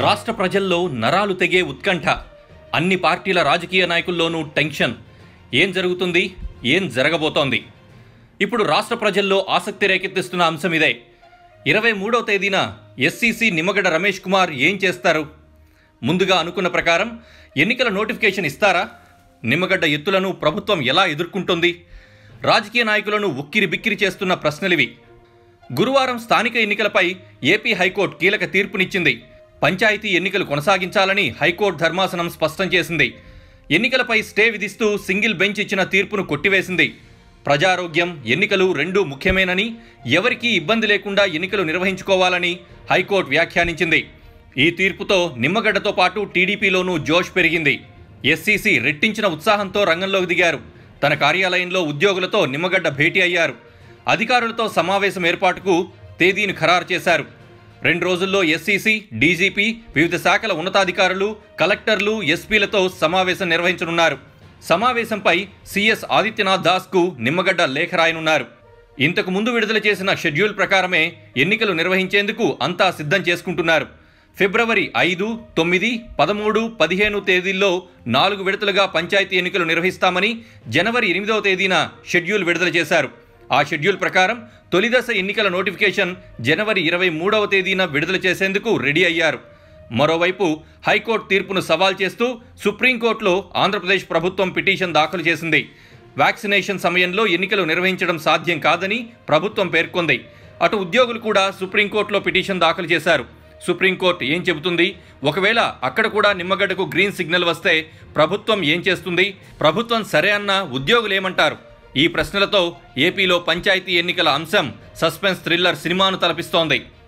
రాష్ట్ర ప్రజల్లో నరాలు తెగే ఉత్కంఠ అన్ని పార్టీల రాజకీయ నాయకుల్లోనూ టెన్షన్ ఏం జరుగుతుంది ఏం జరగబోతోంది ఇప్పుడు రాష్ట్ర ప్రజల్లో ఆసక్తి రేకెత్తిస్తున్న అంశం ఇదే ఇరవై మూడవ తేదీన ఎస్సీసీ నిమ్మగడ్డ రమేష్ కుమార్ ఏం చేస్తారు ముందుగా అనుకున్న ప్రకారం ఎన్నికల నోటిఫికేషన్ ఇస్తారా నిమ్మగడ్డ ఎత్తులను ప్రభుత్వం ఎలా ఎదుర్కొంటుంది రాజకీయ నాయకులను ఉక్కిరి బిక్కిరి చేస్తున్న ప్రశ్నలివి గురువారం స్థానిక ఎన్నికలపై ఏపీ హైకోర్టు కీలక తీర్పునిచ్చింది పంచాయతీ ఎన్నికలు కొనసాగించాలని హైకోర్టు ధర్మాసనం స్పష్టం చేసింది ఎన్నికలపై స్టే విధిస్తూ సింగిల్ బెంచ్ ఇచ్చిన తీర్పును కొట్టివేసింది ప్రజారోగ్యం ఎన్నికలు రెండూ ముఖ్యమేనని ఎవరికీ ఇబ్బంది లేకుండా ఎన్నికలు నిర్వహించుకోవాలని హైకోర్టు వ్యాఖ్యానించింది ఈ తీర్పుతో నిమ్మగడ్డతో పాటు టీడీపీలోనూ జోష్ పెరిగింది ఎస్సీసీ రెట్టించిన ఉత్సాహంతో రంగంలోకి దిగారు తన కార్యాలయంలో ఉద్యోగులతో నిమ్మగడ్డ భేటీ అయ్యారు అధికారులతో సమావేశం ఏర్పాటుకు తేదీని ఖరారు చేశారు రెండు రోజుల్లో ఎస్సీసీ డీజీపీ వివిధ శాఖల ఉన్నతాధికారులు కలెక్టర్లు ఎస్పీలతో సమావేశం నిర్వహించనున్నారు సమావేశంపై సీఎస్ ఆదిత్యనాథ్ దాస్కు నిమ్మగడ్డ లేఖ రాయనున్నారు ఇంతకు ముందు విడుదల చేసిన షెడ్యూల్ ప్రకారమే ఎన్నికలు నిర్వహించేందుకు అంతా సిద్ధం చేసుకుంటున్నారు ఫిబ్రవరి ఐదు తొమ్మిది పదమూడు పదిహేను తేదీల్లో నాలుగు విడతలుగా పంచాయతీ ఎన్నికలు నిర్వహిస్తామని జనవరి ఎనిమిదవ తేదీన షెడ్యూల్ విడుదల చేశారు ఆ షెడ్యూల్ ప్రకారం తొలిదశ ఎన్నికల నోటిఫికేషన్ జనవరి ఇరవై మూడవ తేదీన విడుదల చేసేందుకు రెడీ అయ్యారు మరోవైపు హైకోర్టు తీర్పును సవాల్ చేస్తూ సుప్రీంకోర్టులో ఆంధ్రప్రదేశ్ ప్రభుత్వం పిటిషన్ దాఖలు చేసింది వ్యాక్సినేషన్ సమయంలో ఎన్నికలు నిర్వహించడం సాధ్యం కాదని ప్రభుత్వం పేర్కొంది అటు ఉద్యోగులు కూడా సుప్రీంకోర్టులో పిటిషన్ దాఖలు చేశారు సుప్రీంకోర్టు ఏం చెబుతుంది ఒకవేళ అక్కడ కూడా నిమ్మగడ్డకు గ్రీన్ సిగ్నల్ వస్తే ప్రభుత్వం ఏం చేస్తుంది ప్రభుత్వం సరే అన్న ఉద్యోగులు ఏమంటారు ఈ ప్రశ్నలతో ఏపీలో పంచాయతీ ఎన్నికల అంశం సస్పెన్స్ థ్రిల్లర్ సినిమాను తలపిస్తోంది